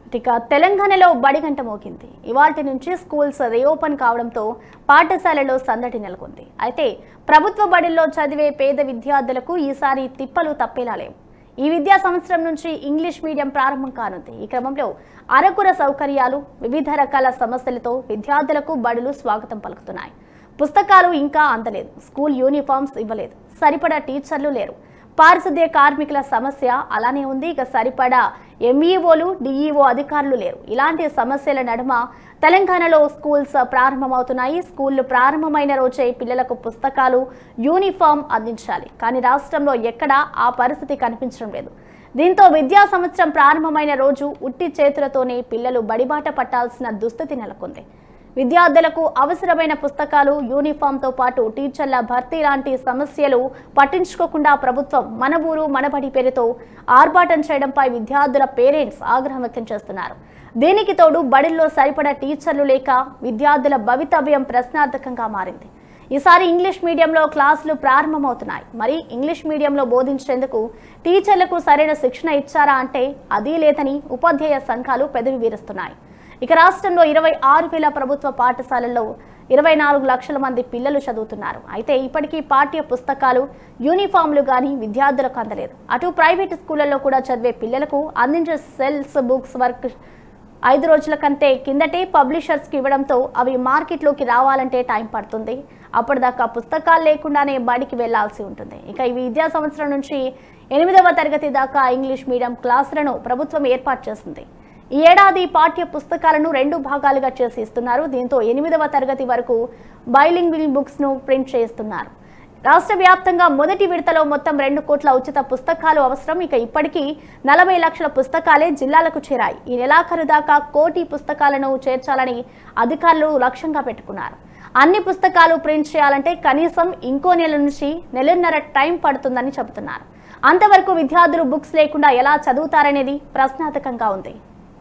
ఇక తెలంగాణలో బడిగంట మోగింది ఇవాటి నుంచి స్కూల్స్ రీఓపెన్ కావడంతో పాఠశాలలో సందడి నెలకొంది అయితే ప్రభుత్వ బడుల్లో చదివే పేద విద్యార్థులకు ఈసారి తిప్పలు తప్పేలా లేవు ఈ విద్యా సంవత్సరం నుంచి ఇంగ్లీష్ మీడియం ప్రారంభం కానుంది ఈ క్రమంలో అరకుర సౌకర్యాలు వివిధ రకాల సమస్యలతో విద్యార్థులకు బడులు స్వాగతం పలుకుతున్నాయి పుస్తకాలు ఇంకా అందలేదు స్కూల్ యూనిఫామ్స్ ఇవ్వలేదు సరిపడా టీచర్లు లేరు పారిశుద్ధ్య కార్మికుల సమస్య అలానే ఉంది ఇక సరిపడా ఎంఈఓలు డిఈఓ అధికారులు లేరు ఇలాంటి సమస్యల నడుమ తెలంగాణలో స్కూల్స్ ప్రారంభమవుతున్నాయి స్కూళ్లు ప్రారంభమైన రోజే పిల్లలకు పుస్తకాలు యూనిఫామ్ అందించాలి కానీ రాష్ట్రంలో ఎక్కడా ఆ పరిస్థితి కనిపించడం లేదు దీంతో విద్యా సంవత్సరం ప్రారంభమైన రోజు ఉట్టి చేతులతోనే పిల్లలు బడిబాట పట్టాల్సిన దుస్థితి నెలకొంది విద్యార్థులకు అవసరమైన పుస్తకాలు యూనిఫామ్తో పాటు టీచర్ల భర్తీ లాంటి సమస్యలు పట్టించుకోకుండా ప్రభుత్వం మన ఊరు మనబడి పేరుతో ఆర్భాటం చేయడంపై విద్యార్థుల పేరెంట్స్ ఆగ్రహం వ్యక్తం చేస్తున్నారు దీనికి తోడు బడిల్లో సరిపడా టీచర్లు లేక విద్యార్థుల భవితవ్యం ప్రశ్నార్థకంగా మారింది ఈసారి ఇంగ్లీష్ మీడియంలో క్లాసులు ప్రారంభమవుతున్నాయి మరి ఇంగ్లీష్ మీడియంలో బోధించేందుకు టీచర్లకు సరైన శిక్షణ ఇచ్చారా అంటే అది లేదని ఉపాధ్యాయ సంఘాలు పెదవి వీరుస్తున్నాయి ఇక రాష్ట్రంలో ఇరవై ఆరు వేల ప్రభుత్వ పాఠశాలల్లో ఇరవై నాలుగు లక్షల మంది పిల్లలు చదువుతున్నారు అయితే ఇప్పటికీ పాఠ్య పుస్తకాలు యూనిఫామ్లు కానీ విద్యార్థులకు అందలేదు అటు ప్రైవేట్ స్కూళ్లలో కూడా చదివే పిల్లలకు అందించే సెల్స్ బుక్స్ వర్క్ ఐదు రోజుల కంటే కిందటే పబ్లిషర్స్కి ఇవ్వడంతో అవి మార్కెట్లోకి రావాలంటే టైం పడుతుంది అప్పటిదాకా పుస్తకాలు లేకుండానే బడికి వెళ్లాల్సి ఉంటుంది ఇక ఈ విద్యా సంవత్సరం నుంచి ఎనిమిదవ తరగతి దాకా ఇంగ్లీష్ మీడియం క్లాసులను ప్రభుత్వం ఏర్పాటు చేసింది ఈ ఏడాది పాఠ్య పుస్తకాలను రెండు భాగాలుగా చేసి ఇస్తున్నారు దీంతో ఎనిమిదవ తరగతి వరకు బైలింగ్విల్ బుక్స్ ను ప్రింట్ చేస్తున్నారు రాష్ట్ర వ్యాప్తంగా మొదటి విడతలో మొత్తం రెండు కోట్ల ఉచిత పుస్తకాలు అవసరం ఇక ఇప్పటికీ నలభై లక్షల పుస్తకాలే జిల్లాలకు చేరాయి ఈ నెలాఖరు దాకా కోటి పుస్తకాలను చేర్చాలని అధికారులు లక్ష్యంగా పెట్టుకున్నారు అన్ని పుస్తకాలు ప్రింట్ చేయాలంటే కనీసం ఇంకో నెల నుంచి నెలన్నర టైం పడుతుందని చెబుతున్నారు అంతవరకు విద్యార్థులు బుక్స్ లేకుండా ఎలా చదువుతారనేది ప్రశ్నార్థకంగా ఉంది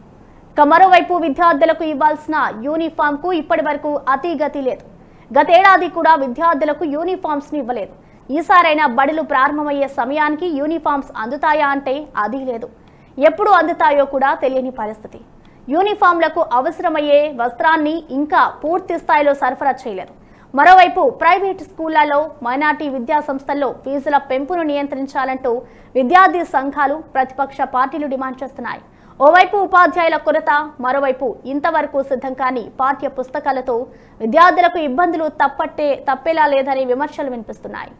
ఇక మరోవైపు విద్యార్థులకు ఇవ్వాల్సిన యూనిఫామ్ కు ఇప్పటి వరకు అతి గతి లేదు గతేడాది కూడా విద్యార్థులకు యూనిఫామ్స్ ని ఇవ్వలేదు ఈసారైనా బడులు ప్రారంభమయ్యే సమయానికి యూనిఫామ్స్ అందుతాయా అంటే అది లేదు ఎప్పుడు అందుతాయో కూడా తెలియని పరిస్థితి యూనిఫామ్లకు అవసరమయ్యే వస్త్రాన్ని ఇంకా పూర్తి స్థాయిలో సరఫరా చేయలేదు మరోవైపు ప్రైవేట్ స్కూళ్లలో మైనార్టీ విద్యా సంస్థల్లో ఫీజుల పెంపును నియంత్రించాలంటూ విద్యార్థి సంఘాలు ప్రతిపక్ష పార్టీలు డిమాండ్ చేస్తున్నాయి ఓవైపు ఉపాధ్యాయుల కొరత మరోవైపు ఇంతవరకు సిద్ధం కాని పాఠ్య పుస్తకాలతో విద్యార్థులకు ఇబ్బందులు తప్పట్టే తప్పేలా లేదనే విమర్శలు వినిపిస్తున్నాయి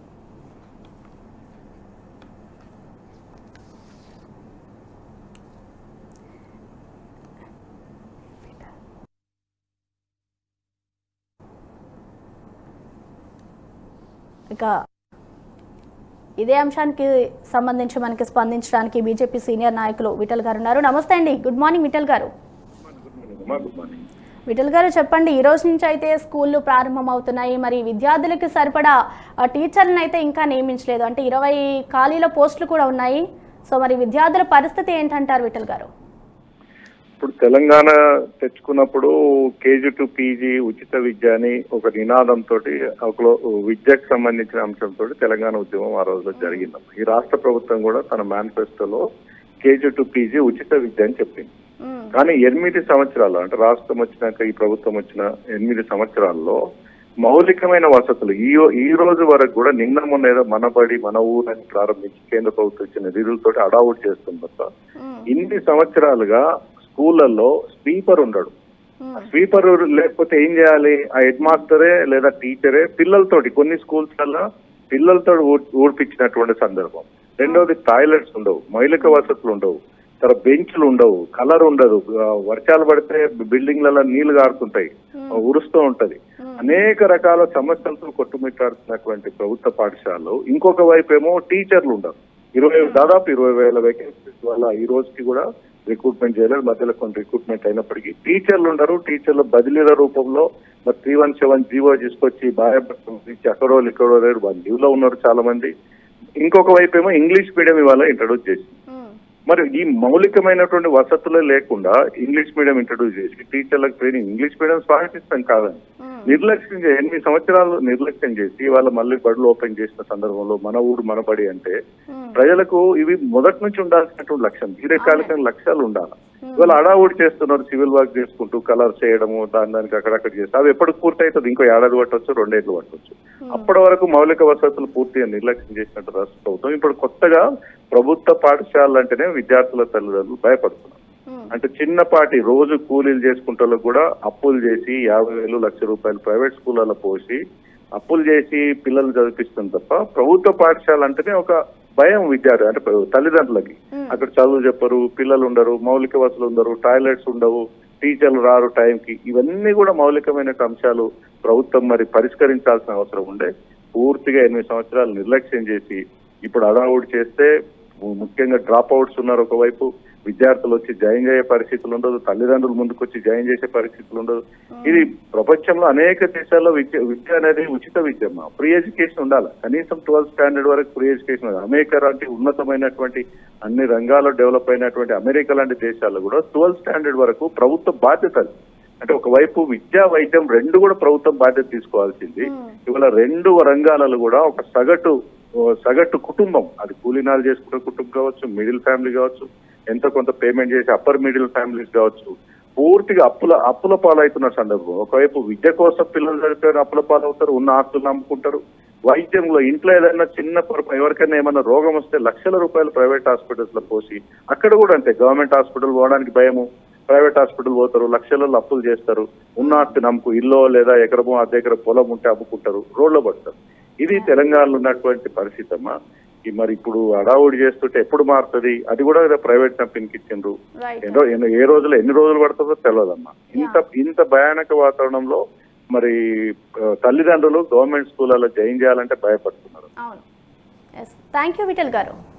ఇక ఇదే అంశానికి సంబంధించి మనకి స్పందించడానికి బీజేపీ సీనియర్ నాయకులు విఠల్ గారు ఉన్నారు నమస్తే అండి గుడ్ మార్నింగ్ విఠల్ గారు అమ్మా గుడ్ మార్నింగ్ విఠల్ గారు చెప్పండి ఈ రోజు నుంచి అయితే స్కూళ్ళు ప్రారంభం అవుతున్నాయి మరి విద్యార్థులకి సరిపడా ఆ, టీచర్లను అయితే ఇంకా నియమించలేదు అంటే ఇరవై ఖాళీల పోస్టులు కూడా ఉన్నాయి సో మరి విద్యార్థుల పరిస్థితి ఏంటంటారు విఠల్ గారు ఇప్పుడు తెలంగాణ తెచ్చుకున్నప్పుడు కేజీ టు పీజీ ఉచిత విద్య అని ఒక నినాదంతో ఒకలో విద్యకు సంబంధించిన అంశంతో తెలంగాణ ఉద్యమం ఆ రోజులో జరిగింది ఈ రాష్ట్ర ప్రభుత్వం కూడా తన మేనిఫెస్టోలో కేజీ టు పీజీ ఉచిత విద్య అని చెప్పింది ఉమ్, కానీ ఎనిమిది సంవత్సరాలు అంటే రాష్ట్రం వచ్చినాక ఈ ప్రభుత్వం వచ్చిన ఎనిమిది సంవత్సరాల్లో మౌలికమైన వసతులు ఈ ఈ రోజు వరకు కూడా నిన్న మొన్న ఏదో మన బడి మన ఊరని ప్రారంభించి కేంద్ర ప్రభుత్వం ఇచ్చిన నిధులతోటి అడావుట్ చేస్తుంది తప్ప ఉమ్, ఇన్ని సంవత్సరాలుగా స్కూళ్ళల్లో స్వీపర్ ఉండడు ఉమ్, స్వీపర్ లేకపోతే ఏం చేయాలి ఆ హెడ్ మాస్టరే లేదా టీచరే పిల్లలతోటి కొన్ని స్కూల్స్ వల్ల పిల్లలతో ఊడిపించినటువంటి సందర్భం రెండవది టాయిలెట్స్ ఉండవు మౌలిక వసతులు ఉండవు తర్వాత బెంచ్లు ఉండవు కలర్ ఉండదు ఆ, వర్షాలు పడితే బిల్డింగ్లలో నీళ్లు గారుతుంటాయి ఆ, ఉరుస్తూ ఉంటది అనేక రకాల సమస్యలతో కొట్టుమిట్టాడుతున్నటువంటి ప్రభుత్వ పాఠశాలలు ఇంకొక వైపు ఏమో టీచర్లు ఉండరు ఇరవై దాదాపు ఇరవై వేల వేకెన్సీస్ వల్ల ఈ రోజుకి కూడా రిక్రూట్మెంట్ చేయలేదు మధ్యలో కొన్ని రిక్రూట్మెంట్ అయినప్పటికీ టీచర్లు ఉండరు టీచర్లు బదిలీల రూపంలో మరి త్రీ వన్ సెవెన్ జీవో తీసుకొచ్చి బాధ్యత ఎక్కడో ఎక్కడో లేరు వాళ్ళు లీవ్ లో ఉన్నారు చాలా మంది ఇంకొక వైపు ఏమో ఇంగ్లీష్ మీడియం ఇవాళ ఇంట్రడ్యూస్ చేసి ఉమ్, మరి ఈ మౌలికమైనటువంటి వసతులే లేకుండా ఇంగ్లీష్ మీడియం ఇంట్రడ్యూస్ చేసి టీచర్లకు ట్రైనింగ్ ఇంగ్లీష్ మీడియం స్వాగతిస్తాం కాదని ఉమ్, నిర్లక్ష్యం చే- ఎనిమిది సంవత్సరాలు నిర్లక్ష్యం చేసి వాళ్ళ మళ్ళీ బడులు ఓపెన్ చేసిన సందర్భంలో మన ఊరు మన బడి అంటే ఉమ్, ప్రజలకు ఇవి మొదటి నుంచి ఉండాల్సినటువంటి లక్ష్యం దీర్ఘకాలిక లక్ష్యాలు ఉండాలి ఇవాళ అడావుడి చేస్తున్నారు సివిల్ వర్క్ చేసుకుంటూ కలర్ చేయడము దాని దానికి అక్కడక్కడ చేస్తే అవి ఎప్పటికి పూర్తి అవుతుంది ఇంకో ఏడాది పట్టవచ్చు రెండేళ్ళు పట్టవచ్చు అప్పటి వరకు మౌలిక వసతులు పూర్తిగా నిర్లక్ష్యం చేసినట్టు రాష్ట్ర ప్రభుత్వం ఇప్పుడు కొత్తగా ప్రభుత్వ పాఠశాలలు అంటేనే విద్యార్థుల తల్లిదండ్రులు భయపడుతున్నారు ఉమ్, అంటే చిన్నపాటి రోజు కూలీలు చేసుకుంటే కూడా అప్పులు చేసి యాభై వేలు లక్ష రూపాయలు ప్రైవేట్ స్కూళ్ళలో పోసి అప్పులు చేసి పిల్లలు చదివిస్తుంది తప్ప ప్రభుత్వ పాఠశాల అంటేనే ఒక భయం విద్యార్థి అంటే తల్లిదండ్రులకి ఉమ్, అక్కడ చదువు చెప్పరు పిల్లలు ఉండరు మౌలిక వసతులు ఉండరు టాయిలెట్స్ ఉండవు టీచర్లు రారు టైంకి ఇవన్నీ కూడా మౌలికమైన అంశాలు ప్రభుత్వం మరి పరిష్కరించాల్సిన అవసరం ఉండే పూర్తిగా ఎనిమిది సంవత్సరాలు నిర్లక్ష్యం చేసి ఇప్పుడు అడావుడి చేస్తే ముఖ్యంగా డ్రాప్ అవుట్స్ ఉన్నారు ఒకవైపు విద్యార్థులు వచ్చి జాయిన్ అయ్యే పరిస్థితులు ఉండదు తల్లిదండ్రులు ముందుకు వచ్చి జాయిన్ చేసే పరిస్థితులు ఉండదు ఇది ప్రపంచంలో అనేక దేశాల్లో విద్య విద్య అనేది ఉచిత విద్య అమ్మా ఫ్రీ ఎడ్యుకేషన్ ఉండాలి కనీసం ట్వెల్త్ స్టాండర్డ్ వరకు ఫ్రీ ఎడ్యుకేషన్ ఉండాలి అమెరికా లాంటి ఉన్నతమైనటువంటి అన్ని రంగాల్లో డెవలప్ అయినటువంటి అమెరికా లాంటి దేశాల్లో కూడా ట్వెల్త్ స్టాండర్డ్ వరకు ప్రభుత్వ బాధ్యత అది. అంటే ఒకవైపు విద్యా వైద్యం రెండు కూడా ప్రభుత్వం బాధ్యత తీసుకోవాల్సింది ఉమ్, ఇవాళ రెండు రంగాలలో కూడా ఒక సగటు ఓ సగటు కుటుంబం అది కూలీనాలు చేసుకునే కుటుంబం కావచ్చు మిడిల్ ఫ్యామిలీ కావచ్చు ఎంత కొంత పేమెంట్ చేసి అప్పర్ మిడిల్ ఫ్యామిలీస్ కావచ్చు పూర్తిగా అప్పుల అప్పుల పాలవుతున్న సందర్భం ఒకవైపు విద్య కోసం పిల్లలు చదివితే అప్పుల పాలవుతారు ఉన్న ఆస్తులు నమ్ముకుంటారు వైద్యంలో ఇంట్లో ఏదైనా చిన్న పొరప ఎవరికైనా ఏమైనా రోగం వస్తే లక్షల రూపాయలు ప్రైవేట్ హాస్పిటల్స్ లో పోసి అక్కడ కూడా అంతే గవర్నమెంట్ హాస్పిటల్ పోవడానికి భయము ప్రైవేట్ హాస్పిటల్ పోతారు లక్షలలో అప్పులు చేస్తారు ఉన్న ఆస్తి నమ్ముకు ఇల్లు లేదా ఎకరమో అర్ధ ఎకరం పొలం ఉంటే అమ్ముకుంటారు రోడ్లో పడతారు ఇది తెలంగాణలో ఉన్నటువంటి పరిస్థితి అమ్మా ఈ మరి ఇప్పుడు అడావుడి చేస్తుంటే ఎప్పుడు మారుతుంది అది కూడా ప్రైవేట్ కంపెనీకి ఇచ్చిండ్రు రైట్ ఎన్నో ఎన్నో ఏ రోజులు ఎన్ని రోజులు పడుతుందో తెలియదమ్మా ఇంత ఇంత భయానక వాతావరణంలో మరి ఆ, తల్లిదండ్రులు గవర్నమెంట్ స్కూళ్ళలో జాయిన్ చేయాలంటే భయపడుతున్నారు అవును ఎస్ థ్యాంక్ యూ విఠల్ గారు